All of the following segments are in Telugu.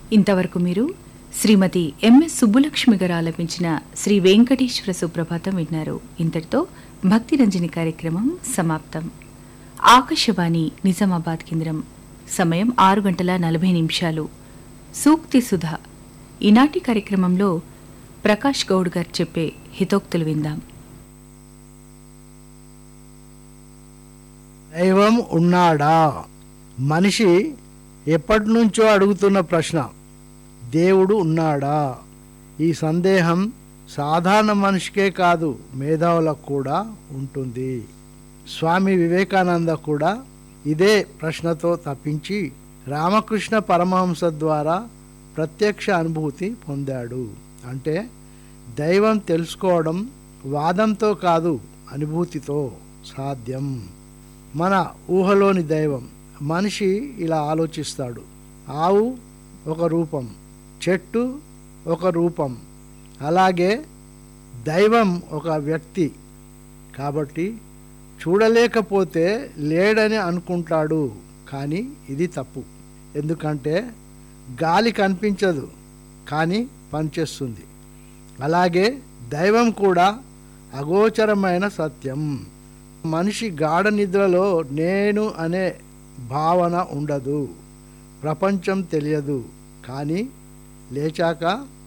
ఇంతవరకు మీరు శ్రీమతి ఎంఎస్ సుబ్బులక్ష్మి గారు ఆలపించిన శ్రీ వెంకటేశ్వర సుప్రభాతం విన్నారు ఇంతటితో భక్తి రంజని కార్యక్రమం సమాప్తం ఆకాశవాణి నిజామాబాద్ కేంద్రం సమయం ఆరు గంటల నలభై నిమిషాలు సూక్తి సుధ ఈనాటి కార్యక్రమంలో ప్రకాష్ గౌడ్ గారు చెప్పే హితోక్తులు విందాం దైవం ఉన్నాడా మనిషి ఎప్పటి నుంచో అడుగుతున్న ప్రశ్న దేవుడు ఉన్నాడా ఈ సందేహం సాధారణ మనిషికే కాదు మేధావులకు కూడా ఉంటుంది స్వామి వివేకానంద కూడా ఇదే ప్రశ్నతో తప్పించి రామకృష్ణ పరమహంస ద్వారా ప్రత్యక్ష అనుభూతి పొందాడు అంటే దైవం తెలుసుకోవడం వాదంతో కాదు అనుభూతితో సాధ్యం మన ఊహలోని దైవం మనిషి ఇలా ఆలోచిస్తాడు ఆవు ఒక రూపం చెట్టు ఒక రూపం అలాగే దైవం ఒక వ్యక్తి కాబట్టి చూడలేకపోతే లేడని అనుకుంటాడు కానీ ఇది తప్పు ఎందుకంటే గాలి కనిపించదు కానీ పనిచేస్తుంది అలాగే దైవం కూడా అగోచరమైన సత్యం మనిషి గాఢ నిద్రలో నేను అనే భావన ఉండదు ప్రపంచం తెలియదు కానీ లేచాక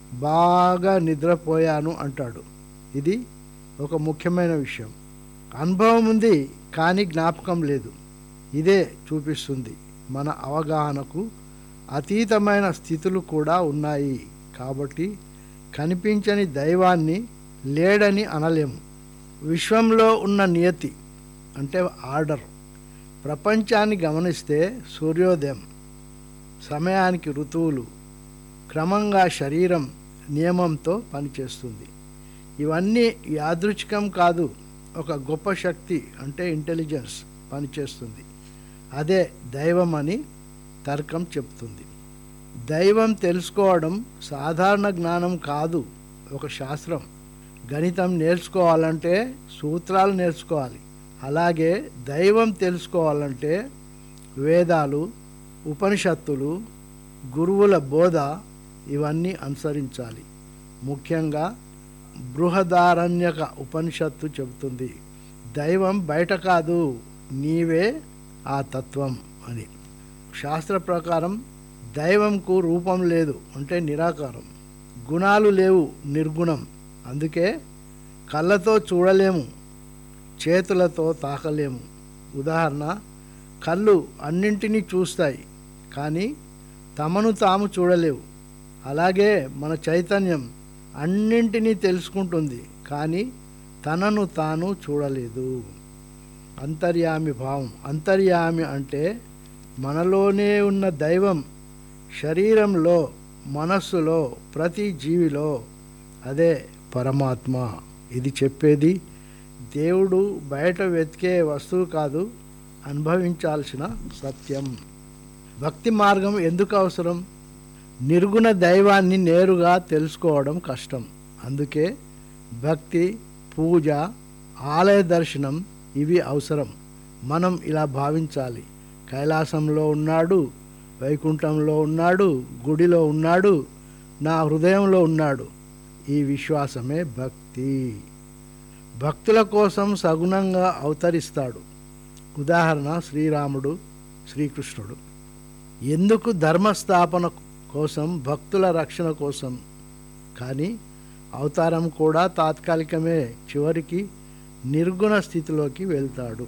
బాగా నిద్రపోయాను అంటాడు ఇది ఒక ముఖ్యమైన విషయం అనుభవం ఉంది కానీ జ్ఞాపకం లేదు ఇదే చూపిస్తుంది మన అవగాహనకు అతీతమైన స్థితులు కూడా ఉన్నాయి కాబట్టి కనిపించని దైవాన్ని లేడని అనలేము విశ్వంలో ఉన్న నియతి అంటే ఆర్డర్ ప్రపంచాన్ని గమనిస్తే సూర్యోదయం సమయానికి ఋతువులు క్రమంగా శరీరం నియమంతో పనిచేస్తుంది ఇవన్నీ యాదృచ్ఛికం కాదు ఒక గొప్ప శక్తి అంటే ఇంటెలిజెన్స్ పనిచేస్తుంది అదే దైవం అని తర్కం చెప్తుంది దైవం తెలుసుకోవడం సాధారణ జ్ఞానం కాదు ఒక శాస్త్రం గణితం నేర్చుకోవాలంటే సూత్రాలు నేర్చుకోవాలి అలాగే దైవం తెలుసుకోవాలంటే వేదాలు ఉపనిషత్తులు గురువుల బోధ ఇవన్నీ అనుసరించాలి ముఖ్యంగా బృహదారణ్యక ఉపనిషత్తు చెబుతుంది దైవం బయట కాదు నీవే ఆ తత్వం అని శాస్త్ర ప్రకారం దైవంకు రూపం లేదు అంటే నిరాకారం గుణాలు లేవు నిర్గుణం అందుకే కళ్ళతో చూడలేము చేతులతో తాకలేము ఉదాహరణ కళ్ళు అన్నింటినీ చూస్తాయి కానీ తమను తాము చూడలేవు అలాగే మన చైతన్యం అన్నింటినీ తెలుసుకుంటుంది కానీ తనను తాను చూడలేదు అంతర్యామి భావం అంతర్యామి అంటే మనలోనే ఉన్న దైవం శరీరంలో మనస్సులో ప్రతి జీవిలో అదే పరమాత్మ ఇది చెప్పేది దేవుడు బయట వెతికే వస్తువు కాదు అనుభవించాల్సిన సత్యం భక్తి మార్గం ఎందుకు అవసరం నిర్గుణ దైవాన్ని నేరుగా తెలుసుకోవడం కష్టం అందుకే భక్తి పూజ ఆలయ దర్శనం ఇవి అవసరం మనం ఇలా భావించాలి కైలాసంలో ఉన్నాడు వైకుంఠంలో ఉన్నాడు గుడిలో ఉన్నాడు నా హృదయంలో ఉన్నాడు ఈ విశ్వాసమే భక్తి భక్తుల కోసం సగుణంగా అవతరిస్తాడు ఉదాహరణ శ్రీరాముడు శ్రీకృష్ణుడు ఎందుకు ధర్మస్థాపన కోసం భక్తుల రక్షణ కోసం కానీ అవతారం కూడా తాత్కాలికమే చివరికి నిర్గుణ స్థితిలోకి వెళ్తాడు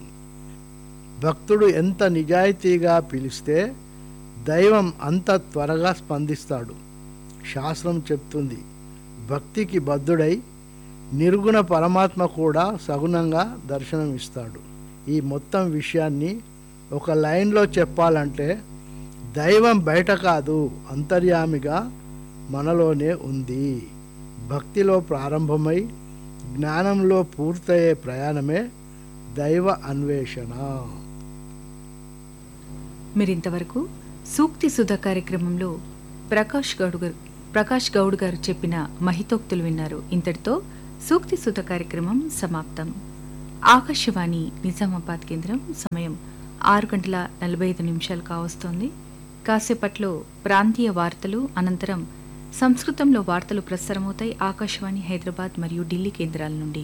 భక్తుడు ఎంత నిజాయితీగా పిలిస్తే దైవం అంత త్వరగా స్పందిస్తాడు శాస్త్రం చెప్తుంది భక్తికి బద్ధుడై నిర్గుణ పరమాత్మ కూడా సగుణంగా దర్శనమిస్తాడు ఈ మొత్తం విషయాన్ని ఒక లైన్లో చెప్పాలంటే దైవం బయట కాదు అంతర్యామిగా మనలోనే ఉంది భక్తిలో ప్రారంభమై జ్ఞానంలో పూర్తయ్యే ప్రయాణమే దైవ అన్వేషణ మీరింతవరకు సూక్తి సుధ కార్యక్రమంలో ప్రకాష్ గౌడ్ గారు ప్రకాష్ గౌడ్ గారు చెప్పిన మహితోక్తులు విన్నారు ఇంతటితో సూక్తి సుధ కార్యక్రమం సమాప్తం ఆకాశవాణి నిజామాబాద్ కేంద్రం సమయం ఆరు గంటల నలభై ఐదు నిమిషాలు కావస్తోంది కాసేపట్లో ప్రాంతీయ వార్తలు అనంతరం సంస్కృతంలో వార్తలు ప్రసారమవుతాయి ఆకాశవాణి హైదరాబాద్ మరియు ఢిల్లీ కేంద్రాల నుండి